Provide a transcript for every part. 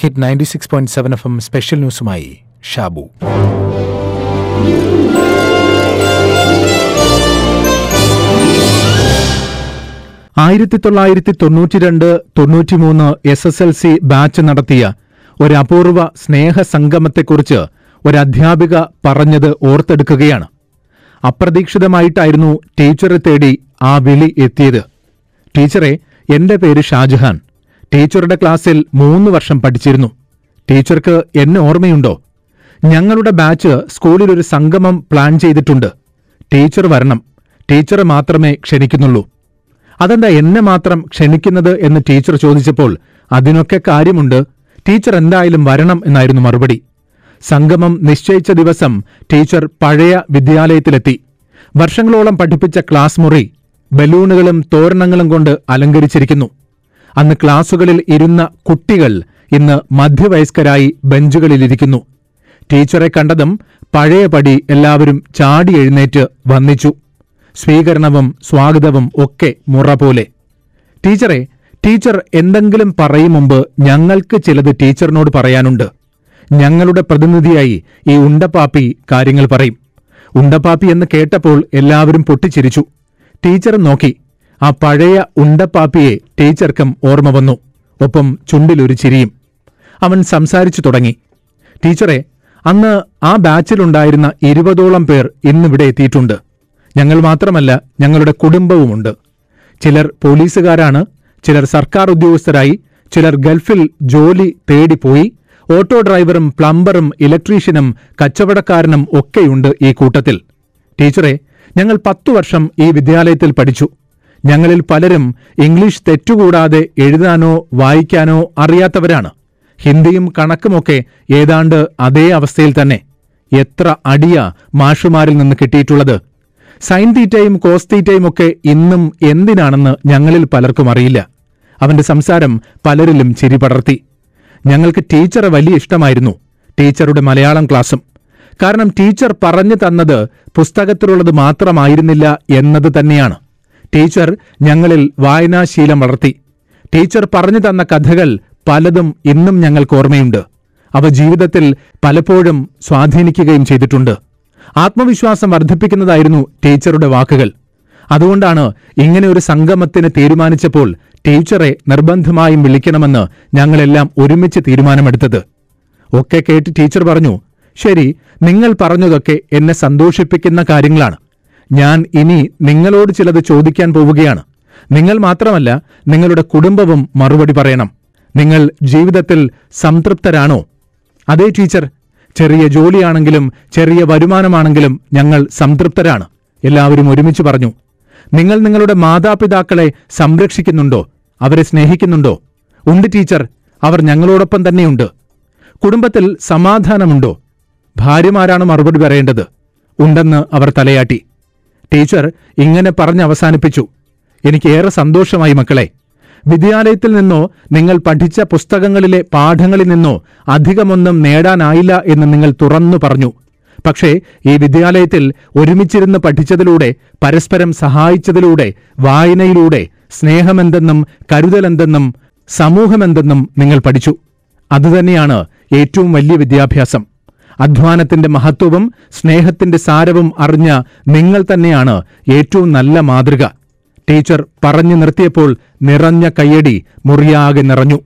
hit ninety six point seven F M special ന്യൂസുമായി ഷാബു ആയിരത്തി തൊള്ളായിരത്തി തൊണ്ണൂറ്റിരണ്ട് തൊണ്ണൂറ്റിമൂന്ന് S S L C batch നടത്തിയ ഒരു അപൂർവ സ്നേഹസംഗമത്തെക്കുറിച്ച് ഒരു അധ്യാപിക പറഞ്ഞത് ഓർത്തെടുക്കുകയാണ് അപ്രതീക്ഷിതമായിട്ടായിരുന്നു ടീച്ചറെ തേടി ആ വിളി എത്തിയത് ടീച്ചറെ എന്റെ പേര് ഷാജഹാൻ ടീച്ചറുടെ ക്ലാസ്സിൽ മൂന്ന് വർഷം പഠിച്ചിരുന്നു ടീച്ചർക്ക് എന്നെ ഓർമ്മയുണ്ടോ ഞങ്ങളുടെ ബാച്ച് സ്കൂളിൽ ഒരു സംഗമം പ്ലാൻ ചെയ്തിട്ടുണ്ട് ടീച്ചർ വരണം ടീച്ചറെ മാത്രമേ ക്ഷണിക്കുന്നുള്ളൂ അതെന്താ എന്നെ മാത്രം ക്ഷണിക്കുന്നത് എന്ന് ടീച്ചർ ചോദിച്ചപ്പോൾ അതിനൊക്കെ കാര്യമുണ്ട് ടീച്ചർ എന്തായാലും വരണം എന്നായിരുന്നു മറുപടി സംഗമം നിശ്ചയിച്ച ദിവസം ടീച്ചർ പഴയ വിദ്യാലയത്തിലെത്തി വർഷങ്ങളോളം പഠിപ്പിച്ച ക്ലാസ് മുറി ബലൂണുകളും തോരണങ്ങളും കൊണ്ട് അലങ്കരിച്ചിരിക്കുന്നു അന്ന് ക്ലാസുകളിൽ ഇരുന്ന കുട്ടികൾ ഇന്ന് മധ്യവയസ്കരായി ബെഞ്ചുകളിലിരിക്കുന്നു ടീച്ചറെ കണ്ടതും പഴയപടി എല്ലാവരും ചാടി എഴുന്നേറ്റ് വന്നിച്ചു സ്വീകരണവും സ്വാഗതവും ഒക്കെ മുറ പോലെ ടീച്ചറെ ടീച്ചർ എന്തെങ്കിലും പറയും മുമ്പ് ഞങ്ങൾക്ക് ചിലത് ടീച്ചറിനോട് പറയാനുണ്ട് ഞങ്ങളുടെ പ്രതിനിധിയായി ഈ ഉണ്ടപ്പാപ്പി കാര്യങ്ങൾ പറയും ഉണ്ടപ്പാപ്പി എന്ന് കേട്ടപ്പോൾ എല്ലാവരും പൊട്ടിച്ചിരിച്ചു ടീച്ചർ നോക്കി ആ പഴയ ഉണ്ടപ്പാപ്പിയെ ടീച്ചർക്കും ഓർമ്മ വന്നു ഒപ്പം ചുണ്ടിലൊരു ചിരിയും അവൻ സംസാരിച്ചു തുടങ്ങി ടീച്ചറെ അന്ന് ആ ബാച്ചിലുണ്ടായിരുന്ന ഇരുപതോളം പേർ ഇന്നിവിടെ എത്തിയിട്ടുണ്ട് ഞങ്ങൾ മാത്രമല്ല ഞങ്ങളുടെ കുടുംബവുമുണ്ട് ചിലർ പോലീസുകാരാണ് ചിലർ സർക്കാർ ഉദ്യോഗസ്ഥരായി ചിലർ ഗൾഫിൽ ജോലി തേടിപ്പോയി ഓട്ടോ ഡ്രൈവറും പ്ലംബറും ഇലക്ട്രീഷ്യനും കച്ചവടക്കാരനും ഒക്കെയുണ്ട് ഈ കൂട്ടത്തിൽ ടീച്ചറെ ഞങ്ങൾ പത്തു വർഷം ഈ വിദ്യാലയത്തിൽ പഠിച്ചു ഞങ്ങളിൽ പലരും ഇംഗ്ലീഷ് തെറ്റുകൂടാതെ എഴുതാനോ വായിക്കാനോ അറിയാത്തവരാണ് ഹിന്ദിയും കണക്കുമൊക്കെ ഏതാണ്ട് അതേ അവസ്ഥയിൽ തന്നെ എത്ര അടിയ മാഷുമാരിൽ നിന്ന് കിട്ടിയിട്ടുള്ളത് സൈൻ തീറ്റയും കോസ് തീറ്റയും ഒക്കെ ഇന്നും എന്തിനാണെന്ന് ഞങ്ങളിൽ പലർക്കും അറിയില്ല അവന്റെ സംസാരം പലരിലും ചിരി പടർത്തി ഞങ്ങൾക്ക് ടീച്ചറെ വലിയ ഇഷ്ടമായിരുന്നു ടീച്ചറുടെ മലയാളം ക്ലാസ്സും കാരണം ടീച്ചർ പറഞ്ഞു തന്നത് പുസ്തകത്തിലുള്ളത് മാത്രമായിരുന്നില്ല എന്നത് തന്നെയാണ് ടീച്ചർ ഞങ്ങളിൽ വായനാശീലം വളർത്തി ടീച്ചർ പറഞ്ഞു തന്ന കഥകൾ പലതും ഇന്നും ഞങ്ങൾക്ക് ഓർമ്മയുണ്ട് അവ ജീവിതത്തിൽ പലപ്പോഴും സ്വാധീനിക്കുകയും ചെയ്തിട്ടുണ്ട് ആത്മവിശ്വാസം വർദ്ധിപ്പിക്കുന്നതായിരുന്നു ടീച്ചറുടെ വാക്കുകൾ അതുകൊണ്ടാണ് ഇങ്ങനെ ഒരു സംഗമത്തിന് തീരുമാനിച്ചപ്പോൾ ടീച്ചറെ നിർബന്ധമായും വിളിക്കണമെന്ന് ഞങ്ങളെല്ലാം ഒരുമിച്ച് തീരുമാനമെടുത്തത് ഒക്കെ കേട്ട് ടീച്ചർ പറഞ്ഞു ശരി നിങ്ങൾ പറഞ്ഞതൊക്കെ എന്നെ സന്തോഷിപ്പിക്കുന്ന കാര്യങ്ങളാണ് ഞാൻ ഇനി നിങ്ങളോട് ചിലത് ചോദിക്കാൻ പോവുകയാണ് നിങ്ങൾ മാത്രമല്ല നിങ്ങളുടെ കുടുംബവും മറുപടി പറയണം നിങ്ങൾ ജീവിതത്തിൽ സംതൃപ്തരാണോ അതേ ടീച്ചർ ചെറിയ ജോലിയാണെങ്കിലും ചെറിയ വരുമാനമാണെങ്കിലും ഞങ്ങൾ സംതൃപ്തരാണ് എല്ലാവരും ഒരുമിച്ച് പറഞ്ഞു നിങ്ങൾ നിങ്ങളുടെ മാതാപിതാക്കളെ സംരക്ഷിക്കുന്നുണ്ടോ അവരെ സ്നേഹിക്കുന്നുണ്ടോ ഉണ്ട് ടീച്ചർ അവർ ഞങ്ങളോടൊപ്പം തന്നെയുണ്ട് കുടുംബത്തിൽ സമാധാനമുണ്ടോ ഭാര്യമാരാണ് മറുപടി പറയേണ്ടത് ഉണ്ടെന്ന് അവർ തലയാട്ടി ടീച്ചർ ഇങ്ങനെ പറഞ്ഞ് അവസാനിപ്പിച്ചു എനിക്ക് ഏറെ സന്തോഷമായി മക്കളെ വിദ്യാലയത്തിൽ നിന്നോ നിങ്ങൾ പഠിച്ച പുസ്തകങ്ങളിലെ പാഠങ്ങളിൽ നിന്നോ അധികമൊന്നും നേടാനായില്ല എന്ന് നിങ്ങൾ തുറന്നു പറഞ്ഞു പക്ഷേ ഈ വിദ്യാലയത്തിൽ ഒരുമിച്ചിരുന്ന് പഠിച്ചതിലൂടെ പരസ്പരം സഹായിച്ചതിലൂടെ വായനയിലൂടെ സ്നേഹമെന്തെന്നും കരുതലെന്തെന്നും സമൂഹമെന്തെന്നും നിങ്ങൾ പഠിച്ചു അതുതന്നെയാണ് ഏറ്റവും വലിയ വിദ്യാഭ്യാസം അധ്വാനത്തിന്റെ മഹത്വവും സ്നേഹത്തിന്റെ സാരവും അറിഞ്ഞ നിങ്ങൾ തന്നെയാണ് ഏറ്റവും നല്ല മാതൃക ടീച്ചർ പറഞ്ഞു നിർത്തിയപ്പോൾ നിറഞ്ഞ കയ്യടി മുറിയാകെ നിറഞ്ഞു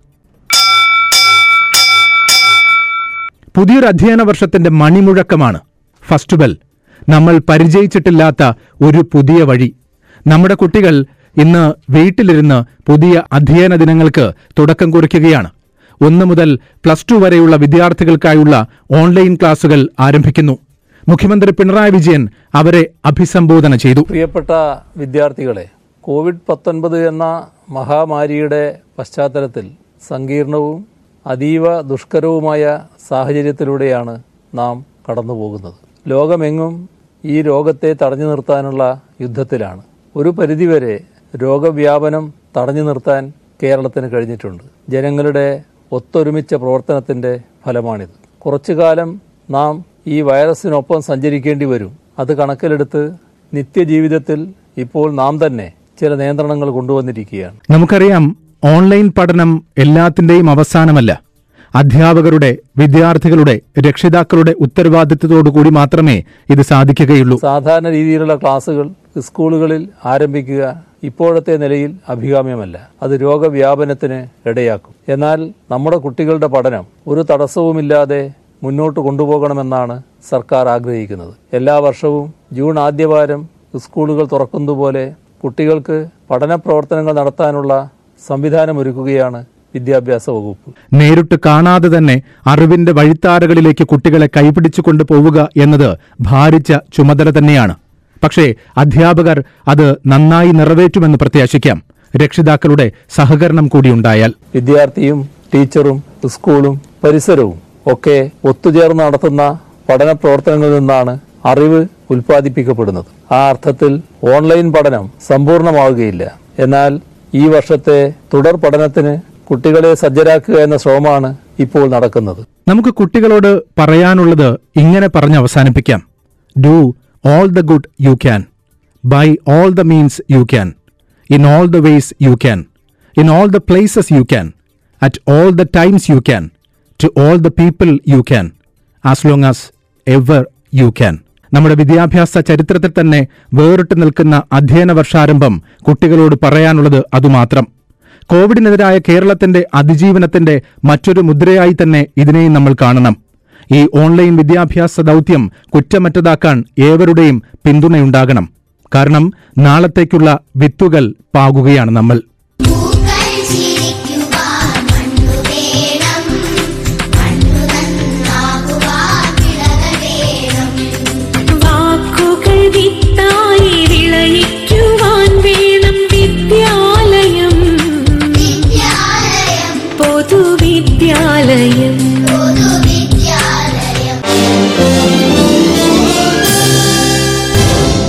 പുതിയൊരു അധ്യയന വർഷത്തിന്റെ മണിമുഴക്കമാണ് ഫസ്റ്റ് ബെൽ നമ്മൾ പരിചയിച്ചിട്ടില്ലാത്ത ഒരു പുതിയ വഴി നമ്മുടെ കുട്ടികൾ ഇന്ന് വീട്ടിലിരുന്ന് പുതിയ അധ്യയന ദിനങ്ങൾക്ക് തുടക്കം കുറിക്കുകയാണ് ഒന്ന് മുതൽ പ്ലസ് ടു വരെയുള്ള വിദ്യാർത്ഥികൾക്കായുള്ള ഓൺലൈൻ ക്ലാസുകൾ ആരംഭിക്കുന്നു മുഖ്യമന്ത്രി പിണറായി വിജയൻ അവരെ അഭിസംബോധന ചെയ്തു പ്രിയപ്പെട്ട വിദ്യാർത്ഥികളെ കോവിഡ് പത്തൊൻപത് എന്ന മഹാമാരിയുടെ പശ്ചാത്തലത്തിൽ സങ്കീർണവും അതീവ ദുഷ്കരവുമായ സാഹചര്യത്തിലൂടെയാണ് നാം കടന്നുപോകുന്നത് ലോകമെങ്ങും ഈ രോഗത്തെ തടഞ്ഞു നിർത്താനുള്ള യുദ്ധത്തിലാണ് ഒരു പരിധിവരെ രോഗവ്യാപനം തടഞ്ഞു നിർത്താൻ കേരളത്തിന് കഴിഞ്ഞിട്ടുണ്ട് ജനങ്ങളുടെ ഒത്തൊരുമിച്ച പ്രവർത്തനത്തിന്റെ ഫലമാണിത് കുറച്ചു കാലം നാം ഈ വൈറസിനൊപ്പം സഞ്ചരിക്കേണ്ടി വരും അത് കണക്കിലെടുത്ത് നിത്യജീവിതത്തിൽ ഇപ്പോൾ നാം തന്നെ ചില നിയന്ത്രണങ്ങൾ കൊണ്ടുവന്നിരിക്കുകയാണ് നമുക്കറിയാം ഓൺലൈൻ പഠനം എല്ലാത്തിന്റെയും അവസാനമല്ല അധ്യാപകരുടെ വിദ്യാർത്ഥികളുടെ രക്ഷിതാക്കളുടെ ഉത്തരവാദിത്വത്തോടു കൂടി മാത്രമേ ഇത് സാധിക്കുകയുള്ളൂ സാധാരണ രീതിയിലുള്ള ക്ലാസുകൾ സ്കൂളുകളിൽ ആരംഭിക്കുക ഇപ്പോഴത്തെ നിലയിൽ അഭികാമ്യമല്ല അത് രോഗവ്യാപനത്തിന് ഇടയാക്കും എന്നാൽ നമ്മുടെ കുട്ടികളുടെ പഠനം ഒരു തടസ്സവുമില്ലാതെ മുന്നോട്ട് കൊണ്ടുപോകണമെന്നാണ് സർക്കാർ ആഗ്രഹിക്കുന്നത് എല്ലാ വർഷവും ജൂൺ ആദ്യവാരം സ്കൂളുകൾ തുറക്കുന്നതുപോലെ കുട്ടികൾക്ക് പഠന പ്രവർത്തനങ്ങൾ നടത്താനുള്ള സംവിധാനമൊരുക്കുകയാണ് വിദ്യാഭ്യാസ വകുപ്പ് നേരിട്ട് കാണാതെ തന്നെ അറിവിന്റെ വഴിത്താരകളിലേക്ക് കുട്ടികളെ കൈപിടിച്ചു കൊണ്ടുപോവുക എന്നത് ഭാരിച്ച ചുമതല തന്നെയാണ് പക്ഷേ അധ്യാപകർ അത് നന്നായി നിറവേറ്റുമെന്ന് പ്രത്യാശിക്കാം രക്ഷിതാക്കളുടെ സഹകരണം കൂടിയുണ്ടായാൽ വിദ്യാർത്ഥിയും ടീച്ചറും സ്കൂളും പരിസരവും ഒക്കെ ഒത്തുചേർന്ന് നടത്തുന്ന പഠന പ്രവർത്തനങ്ങളിൽ നിന്നാണ് അറിവ് ഉൽപ്പാദിപ്പിക്കപ്പെടുന്നത് ആ അർത്ഥത്തിൽ ഓൺലൈൻ പഠനം സമ്പൂർണ്ണമാവുകയില്ല എന്നാൽ ഈ വർഷത്തെ തുടർ പഠനത്തിന് കുട്ടികളെ സജ്ജരാക്കുക എന്ന ശ്രമമാണ് ഇപ്പോൾ നടക്കുന്നത് നമുക്ക് കുട്ടികളോട് പറയാനുള്ളത് ഇങ്ങനെ പറഞ്ഞ് അവസാനിപ്പിക്കാം do all the good you can by all the means you can in all the ways you can in all the places you can at all the times you can to all the people you can as long as ever you can നമ്മുടെ വിദ്യാഭ്യാസ ചരിത്രത്തിൽ തന്നെ വേറിട്ട് നിൽക്കുന്ന അധ്യയന വർഷാരംഭം കുട്ടികളോട് പറയാനുള്ളത് അതുമാത്രം കോവിഡിനെതിരായ കേരളത്തിന്റെ അതിജീവനത്തിന്റെ മറ്റൊരു മുദ്രയായി തന്നെ ഇതിനെയും നമ്മൾ കാണണം ഈ ഓൺലൈൻ വിദ്യാഭ്യാസ ദൗത്യം കുറ്റമറ്റതാക്കാൻ ഏവരുടെയും പിന്തുണയുണ്ടാകണം കാരണം നാളത്തേക്കുള്ള വിത്തുകൾ പാകുകയാണ് നമ്മൾ പൂക്കൾ ചിരിക്കുവാൻ മണ്ണു വേണം മണ്ണു നന്നാകുവാൻ വിളകൾ വേണം വാക്കുകൾ വിത്തായി വിളയിക്കുവാൻ വേണം വിദ്യാലയം വിദ്യാലയം പൊതുവിദ്യാലയം